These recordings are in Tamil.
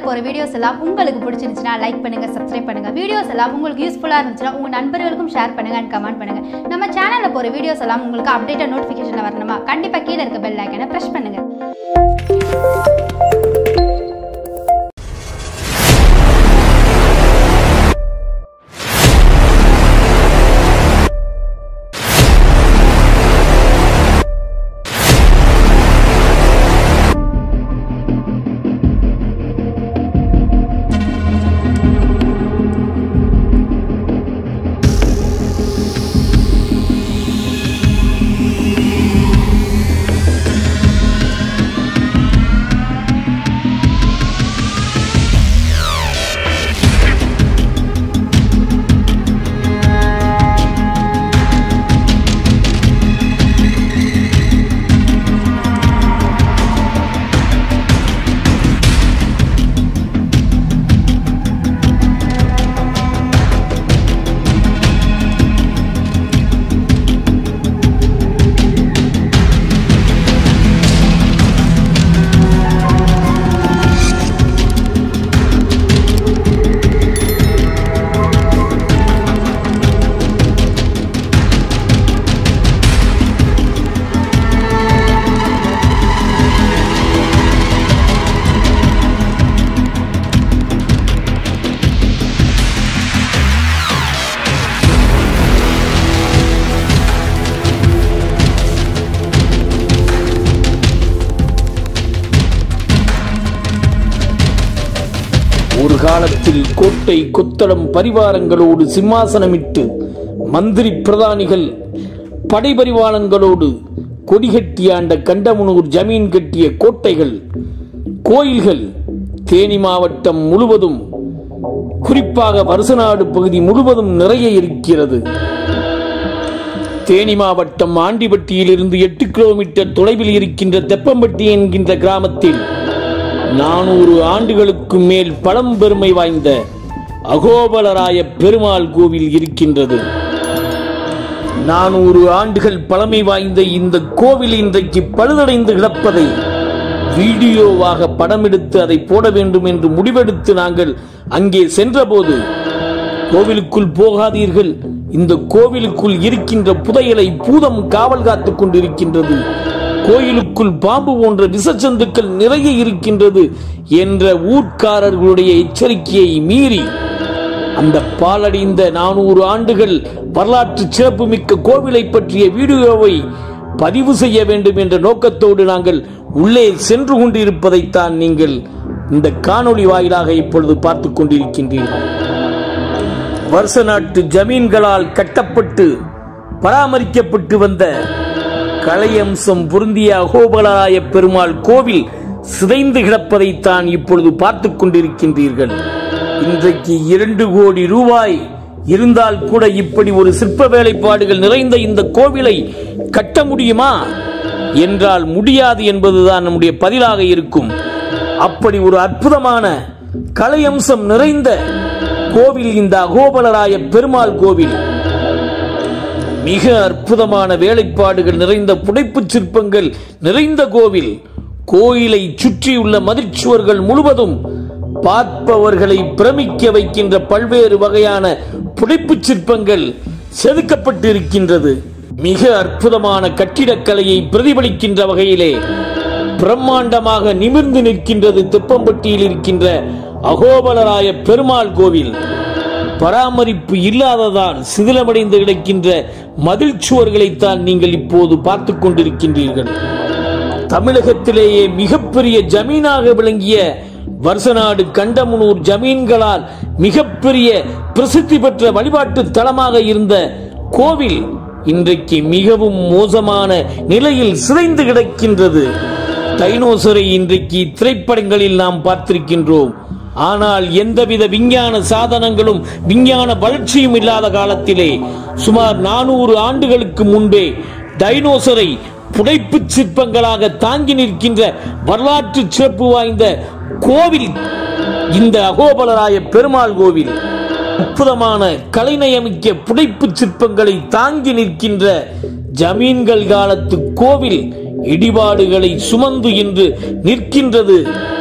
போகிற வீடியோஸ் எல்லாம் உங்களுக்கு பிடிச்சிருந்துச்சுன்னா லைக் பண்ணுங்க சப்ஸ்கிரைப் பண்ணுங்க வீடியோஸ் எல்லாம் உங்களுக்கு யூஸ்ஃபுல்லாக இருந்துச்சுன்னா உங்கள் நண்பர்களுக்கும் ஷேர் பண்ணுங்க அண்ட் கமெண்ட் பண்ணுங்க நம்ம சேனலில் போகிற வீடியோஸ் எல்லாம் உங்களுக்கு அப்டேட்டாக நோட்டிஃபிகேஷன் வரணுமா கண்டிப்பாக கீழே இருக்க பெல் ஐக்கனை ப்ரெஸ் பண்ணுங்க ஒரு காலத்தில் கோட்டை கொத்தளம் பரிவாரங்களோடு சிம்மாசனமிட்டு மந்திரி பிரதானிகள் படைபரிவாளங்களோடு கொடிகட்டி ஆண்ட கண்டமனூர் ஜமீன் கட்டிய கோட்டைகள் கோயில்கள் தேனி மாவட்டம் முழுவதும் குறிப்பாக வருசநாடு பகுதி முழுவதும் நிறைய இருக்கிறது தேனி மாவட்டம் ஆண்டிப்பட்டியிலிருந்து எட்டு கிலோமீட்டர் தொலைவில் இருக்கின்ற தெப்பம்பட்டி என்கின்ற கிராமத்தில் நானூறு ஆண்டுகளுக்கு மேல் பழம்பெருமை வாய்ந்த அகோபலராய பெருமாள் கோவில் இருக்கின்றது நானூறு ஆண்டுகள் பழமை வாய்ந்த இந்த கோவில் இன்றைக்கு பழுதடைந்து கிடப்பதை வீடியோவாக படமெடுத்து அதை போட வேண்டும் என்று முடிவெடுத்து நாங்கள் அங்கே சென்றபோது கோவிலுக்குள் போகாதீர்கள் இந்த கோவிலுக்குள் இருக்கின்ற புதையலை பூதம் காவல் காத்துக் கொண்டிருக்கின்றது கோயிலுக்குள் பாம்பு போன்ற விசச்சந்துக்கள் நிறைய இருக்கின்றது என்ற ஊர்க்காரர்களுடைய எச்சரிக்கையை மீறி அந்த பாலடைந்த நானூறு ஆண்டுகள் வரலாற்று சிறப்புமிக்க கோவிலை பற்றிய வீடியோவை பதிவு செய்ய வேண்டும் என்ற நோக்கத்தோடு நாங்கள் உள்ளே சென்று கொண்டிருப்பதைத்தான் நீங்கள் இந்த காணொளி வாயிலாக இப்பொழுது பார்த்துக் கொண்டிருக்கின்றீர்கள் வருஷ நாட்டு ஜமீன்களால் கட்டப்பட்டு பராமரிக்கப்பட்டு வந்த கலையம்சம் பொருந்திய அகோபலாய பெருமாள் கோவில் சிதைந்து கிடப்பதைத்தான் இப்பொழுது பார்த்துக் கொண்டிருக்கின்றீர்கள் இன்றைக்கு இரண்டு கோடி ரூபாய் இருந்தால் கூட இப்படி ஒரு சிற்ப வேலைப்பாடுகள் நிறைந்த இந்த கோவிலை கட்ட முடியுமா என்றால் முடியாது என்பதுதான் நம்முடைய பதிலாக இருக்கும் அப்படி ஒரு அற்புதமான கலையம்சம் நிறைந்த கோவில் இந்த அகோபலராய பெருமாள் கோவில் மிக அற்புதமான வேலைப்பாடுகள் நிறைந்த புடைப்புச் சிற்பங்கள் நிறைந்த கோவில் கோயிலை சுற்றியுள்ள மதிர்ச்சுவர்கள் முழுவதும் பார்ப்பவர்களை பிரமிக்க வைக்கின்ற பல்வேறு வகையான புடைப்புச் சிற்பங்கள் செதுக்கப்பட்டு இருக்கின்றது மிக அற்புதமான கட்டிடக்கலையை பிரதிபலிக்கின்ற வகையிலே பிரம்மாண்டமாக நிமிர்ந்து நிற்கின்றது தெப்பம்பட்டியில் இருக்கின்ற அகோபலராய பெருமாள் கோவில் பராமரிப்பு இல்லாததால் சிதிலமடைந்து கிடக்கின்ற மதில் சுவர்களைத்தான் நீங்கள் இப்போது பார்த்துக் கொண்டிருக்கின்றீர்கள் தமிழகத்திலேயே மிகப்பெரிய ஜமீனாக விளங்கிய வருசநாடு கண்டமனூர் ஜமீன்களால் மிகப்பெரிய பிரசித்தி பெற்ற வழிபாட்டு தலமாக இருந்த கோவில் இன்றைக்கு மிகவும் மோசமான நிலையில் சிதைந்து கிடக்கின்றது டைனோசரை இன்றைக்கு திரைப்படங்களில் நாம் பார்த்திருக்கின்றோம் ஆனால் எந்தவித விஞ்ஞான சாதனங்களும் விஞ்ஞான வளர்ச்சியும் இல்லாத காலத்திலே சுமார் நானூறு ஆண்டுகளுக்கு முன்பே டைனோசரை புடைப்பு சிற்பங்களாக தாங்கி நிற்கின்ற வரலாற்று சிறப்பு வாய்ந்த கோவில் இந்த அகோபலராய பெருமாள் கோவில் அற்புதமான கலைநயமிக்க புடைப்பு சிற்பங்களை தாங்கி நிற்கின்ற ஜமீன்கள் காலத்து கோவில் இடிபாடுகளை சுமந்து இன்று நிற்கின்றது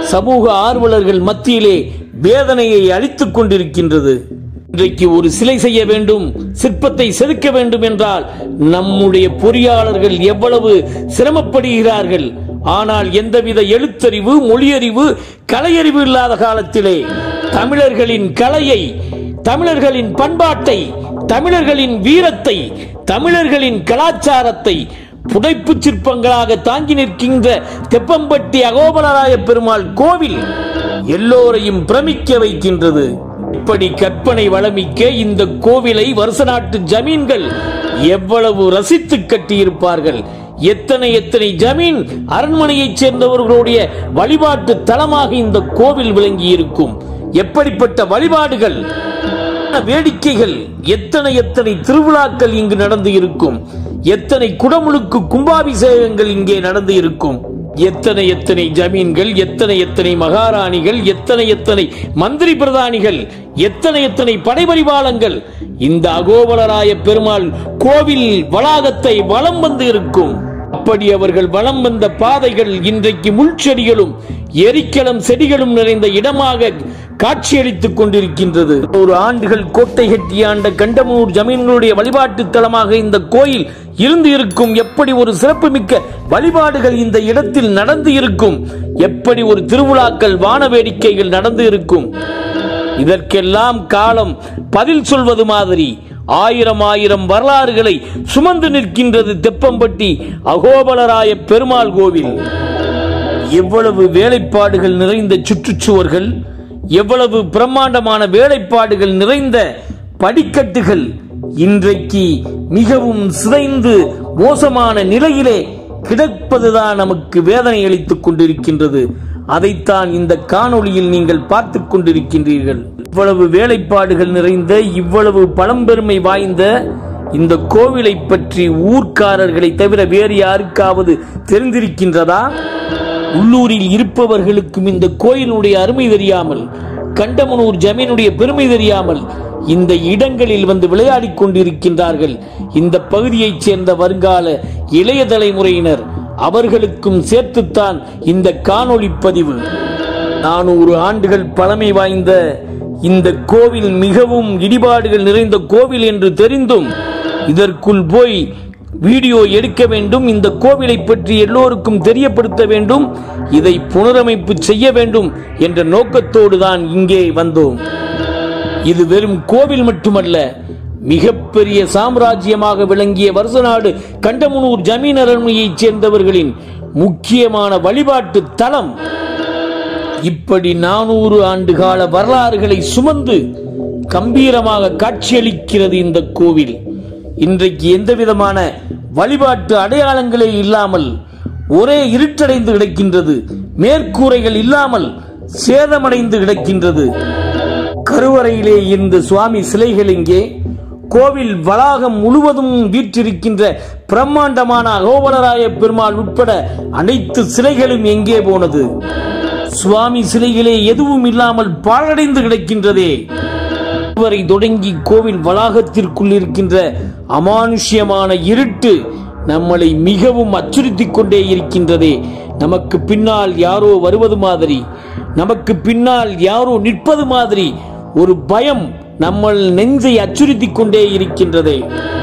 சமூக ஆர்வலர்கள் மத்தியிலே வேதனையை அளித்துக் கொண்டிருக்கின்றது இன்றைக்கு ஒரு சிலை செய்ய வேண்டும் சிற்பத்தை செதுக்க வேண்டும் என்றால் நம்முடைய பொறியாளர்கள் எவ்வளவு சிரமப்படுகிறார்கள் ஆனால் எந்தவித எழுத்தறிவு மொழியறிவு கலையறிவு இல்லாத காலத்திலே தமிழர்களின் கலையை தமிழர்களின் பண்பாட்டை தமிழர்களின் வீரத்தை தமிழர்களின் கலாச்சாரத்தை புடைப்பு சிற்பங்களாக தாங்கி நிற்கின்ற தெப்பம்பட்டி அகோபலராய பெருமாள் கோவில் எல்லோரையும் பிரமிக்க வைக்கின்றது இப்படி கற்பனை வளமிக்க இந்த கோவிலை வருஷ நாட்டு ஜமீன்கள் எவ்வளவு ரசித்து கட்டியிருப்பார்கள் எத்தனை எத்தனை ஜமீன் அரண்மனையைச் சேர்ந்தவர்களுடைய வழிபாட்டு தலமாக இந்த கோவில் விளங்கி இருக்கும் எப்படிப்பட்ட வழிபாடுகள் வேடிக்கைகள் எத்தனை எத்தனை திருவிழாக்கள் இங்கு நடந்து இருக்கும் எத்தனை குடமுழுக்கு கும்பாபிஷேகங்கள் இங்கே நடந்து இருக்கும் எத்தனை எத்தனை ஜமீன்கள் எத்தனை எத்தனை மகாராணிகள் எத்தனை எத்தனை மந்திரி பிரதானிகள் எத்தனை எத்தனை படைபரிபாலங்கள் இந்த அகோபலராய பெருமாள் கோவில் வளாகத்தை வலம் வந்து இருக்கும் அப்படி அவர்கள் வலம் வந்த பாதைகள் இன்றைக்கு முள்செடிகளும் எரிக்கலம் செடிகளும் நிறைந்த இடமாக காட்சியளித்துக் கொண்டிருக்கின்றது ஒரு ஆண்டுகள் கோட்டை கட்டி ஆண்ட கண்டமூர் ஜமீன்களுடைய வழிபாட்டு தலமாக இந்த கோயில் இருந்து இருக்கும் எப்படி ஒரு சிறப்புமிக்க வழிபாடுகள் இந்த இடத்தில் நடந்து இருக்கும் எப்படி ஒரு திருவிழாக்கள் வான வேடிக்கைகள் நடந்து இருக்கும் இதற்கெல்லாம் காலம் பதில் சொல்வது மாதிரி ஆயிரம் ஆயிரம் வரலாறுகளை சுமந்து நிற்கின்றது தெப்பம்பட்டி அகோபலராய பெருமாள் கோவில் எவ்வளவு வேலைப்பாடுகள் நிறைந்த சுற்றுச்சுவர்கள் எவ்வளவு பிரம்மாண்டமான வேலைப்பாடுகள் நிறைந்த படிக்கட்டுகள் இன்றைக்கு மிகவும் சிதைந்து மோசமான நிலையிலே கிடப்பதுதான் நமக்கு வேதனை அளித்துக் கொண்டிருக்கின்றது அதைத்தான் இந்த காணொளியில் நீங்கள் பார்த்துக் கொண்டிருக்கின்றீர்கள் இவ்வளவு வேலைப்பாடுகள் நிறைந்த இவ்வளவு பழம்பெருமை வாய்ந்த இந்த கோவிலை பற்றி ஊர்க்காரர்களை தவிர வேறு யாருக்காவது தெரிந்திருக்கின்றதா உள்ளூரில் இருப்பவர்களுக்கும் இந்த கோயிலுடைய அருமை தெரியாமல் கண்டமனூர் ஜமீனுடைய பெருமை தெரியாமல் இந்த இடங்களில் வந்து விளையாடிக் கொண்டிருக்கின்றார்கள் இந்த பகுதியைச் சேர்ந்த வருங்கால இளைய தலைமுறையினர் அவர்களுக்கும் சேர்த்துத்தான் இந்த காணொளி பதிவு நானூறு ஆண்டுகள் பழமை வாய்ந்த இந்த கோவில் மிகவும் இடிபாடுகள் நிறைந்த கோவில் என்று தெரிந்தும் இதற்குள் போய் வீடியோ எடுக்க வேண்டும் இந்த கோவிலை பற்றி எல்லோருக்கும் தெரியப்படுத்த வேண்டும் இதை புனரமைப்பு செய்ய வேண்டும் என்ற நோக்கத்தோடு தான் இங்கே வந்தோம் இது வெறும் கோவில் மட்டுமல்ல மிகப்பெரிய சாம்ராஜ்யமாக விளங்கிய வருசநாடு கண்டமனூர் ஜமீன் அரண்மனையைச் சேர்ந்தவர்களின் முக்கியமான வழிபாட்டு தலம் இப்படி நானூறு ஆண்டு கால வரலாறுகளை சுமந்து கம்பீரமாக காட்சியளிக்கிறது இந்த கோவில் இன்றைக்கு எந்த விதமான வழிபாட்டு அடையாளங்களே இல்லாமல் ஒரே இருட்டடைந்து கிடக்கின்றது மேற்கூரைகள் இல்லாமல் சேதமடைந்து கிடக்கின்றது கருவறையிலே இருந்த சுவாமி சிலைகள் இங்கே கோவில் வளாகம் முழுவதும் வீற்றிருக்கின்ற பிரம்மாண்டமான அகோபலராய பெருமாள் உட்பட அனைத்து சிலைகளும் எங்கே போனது சுவாமி சிலைகளே எதுவும் இல்லாமல் பாழடைந்து கிடக்கின்றதே வரை தொடங்கி கோவில் வளாகத்திற்குள் இருக்கின்ற அமானுஷ்யமான இருட்டு நம்மளை மிகவும் அச்சுறுத்திக் கொண்டே இருக்கின்றதே நமக்கு பின்னால் யாரோ வருவது மாதிரி நமக்கு பின்னால் யாரோ நிற்பது மாதிரி ஒரு பயம் நம்ம நெஞ்சை அச்சுறுத்திக் கொண்டே இருக்கின்றதே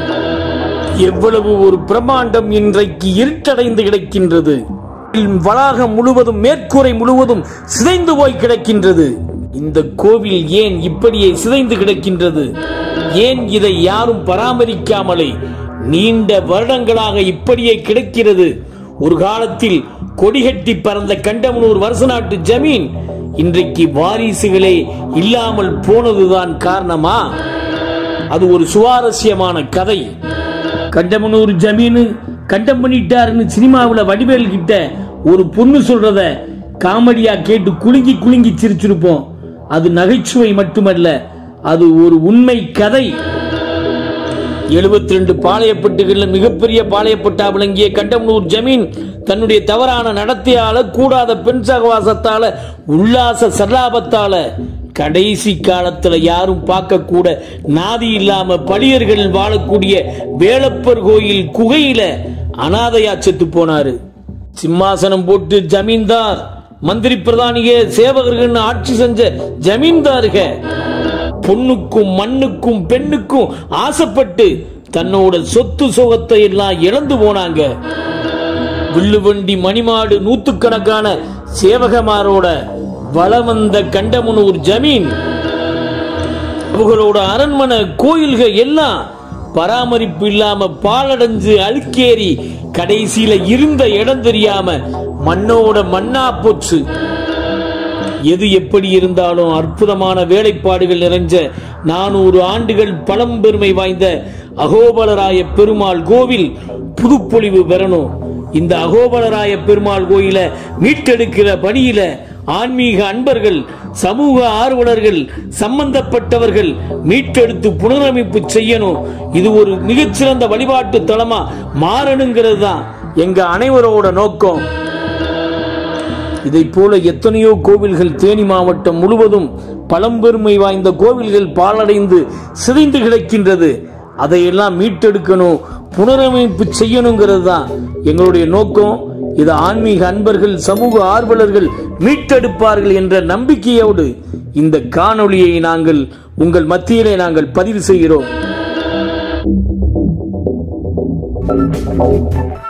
எவ்வளவு ஒரு பிரம்மாண்டம் இன்றைக்கு இருட்டடைந்து கிடக்கின்றது வளாகம் முழுவதும் மேற்கூரை முழுவதும் சிதைந்து போய் கிடக்கின்றது இந்த கோவில் ஏன் இப்படியே சிதைந்து கிடக்கின்றது ஏன் இதை யாரும் பராமரிக்காமலே நீண்ட வருடங்களாக இப்படியே கிடக்கிறது ஒரு காலத்தில் கொடிகட்டி பறந்த கண்டமனூர் வருசநாட்டு ஜமீன் இன்றைக்கு வாரிசுகளே இல்லாமல் போனதுதான் காரணமா அது ஒரு சுவாரஸ்யமான கதை கண்டமனூர் ஜமீனு கண்டம் பண்ணிட்டாருன்னு சினிமாவில் வடிவேல் கிட்ட ஒரு பொண்ணு சொல்றத காமெடியா கேட்டு குலுங்கி குலுங்கி சிரிச்சிருப்போம் அது நகைச்சுவை மட்டுமல்ல அது ஒரு உண்மை கதை எழுபத்தி ரெண்டு பாளையப்பட்டுகள்ல மிகப்பெரிய பாளையப்பட்டா விளங்கிய கண்டமனூர் ஜமீன் தன்னுடைய தவறான நடத்தையால கூடாத பெண் சகவாசத்தால உல்லாச சல்லாபத்தால கடைசி காலத்துல யாரும் பார்க்க கூட நாதி இல்லாம பழியர்கள் வாழக்கூடிய வேலப்பர் கோயில் குகையில அனாதையா செத்து போனாரு சிம்மாசனம் போட்டு ஜமீன்தார் மந்திரி பிரதானிக சேவகர்கள் ஆட்சி செஞ்ச ஜமீன்தாருக பொண்ணுக்கும் மண்ணுக்கும் பெண்ணுக்கும் ஆசைப்பட்டு தன்னோட சொத்து சுகத்தை எல்லாம் இழந்து போனாங்க வில்லுவண்டி மணிமாடு நூத்துக்கணக்கான சேவகமாரோட வளவந்த கண்டமனூர் ஜமீன் அவங்களோட அரண்மனை கோயில்கள் எல்லாம் பராமரிப்பு இல்லாம பாலடைஞ்சு அழுக்கேறி கடைசியில இருந்த இடம் தெரியாம மண்ணோட மண்ணா போச்சு எது எப்படி இருந்தாலும் அற்புதமான வேலைப்பாடுகள் நிறைஞ்ச நானூறு ஆண்டுகள் பழம்பெருமை வாய்ந்த அகோபலராய பெருமாள் கோவில் புதுப்பொழிவு பெறணும் இந்த அகோபலராய பெருமாள் கோயில மீட்டெடுக்கிற பணியில ஆன்மீக அன்பர்கள் சமூக ஆர்வலர்கள் சம்பந்தப்பட்டவர்கள் மீட்டெடுத்து புனரமைப்பு செய்யணும் இது ஒரு மிகச்சிறந்த வழிபாட்டு தலமா மாறணுங்கிறது தான் எங்க அனைவரோட நோக்கம் இதை போல எத்தனையோ கோவில்கள் தேனி மாவட்டம் முழுவதும் பழம்பெருமை வாய்ந்த கோவில்கள் பாலடைந்து சிதைந்து கிடக்கின்றது அதையெல்லாம் மீட்டெடுக்கணும் புனரமைப்பு செய்யணுங்கிறது தான் எங்களுடைய நோக்கம் இது ஆன்மீக அன்பர்கள் சமூக ஆர்வலர்கள் மீட்டெடுப்பார்கள் என்ற நம்பிக்கையோடு இந்த காணொளியை நாங்கள் உங்கள் மத்தியிலே நாங்கள் பதிவு செய்கிறோம்